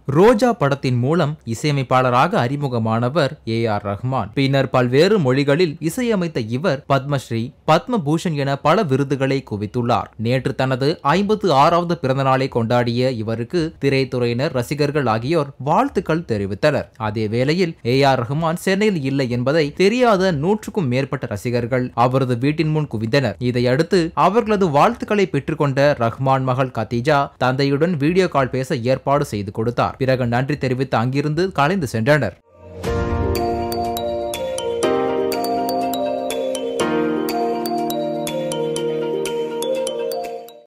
ரோஜா படத்தின் மூலம் இசையமைப்பாளராக அறிமுகமானவர் ஏ ஆர் ரஹ்மான் பின்னர் பல்வேறு மொழிகளில் இசையமைத்த இவர் பத்மஸ்ரீ பத்மபூஷன் என பல விருதுகளை குவித்துள்ளார் நேற்று தனது ஐம்பத்து ஆறாவது பிறந்தநாளை கொண்டாடிய இவருக்கு திரைத்துறையினர் ரசிகர்கள் ஆகியோர் வாழ்த்துக்கள் தெரிவித்தனர் அதே வேளையில் ஏ ஆர் ரஹ்மான் சென்னையில் இல்லை என்பதை தெரியாத நூற்றுக்கும் மேற்பட்ட ரசிகர்கள் அவரது வீட்டின் முன் குவிந்தனர் இதையடுத்து அவர்களது வாழ்த்துக்களை பெற்றுக்கொண்ட ரஹ்மான் மகள் கத்தீஜா தந்தையுடன் வீடியோ கால் பேச ஏற்பாடு செய்து கொடுத்தார் பிறகு நன்றி தெரிவித்து அங்கிருந்து கலைந்து சென்றனர்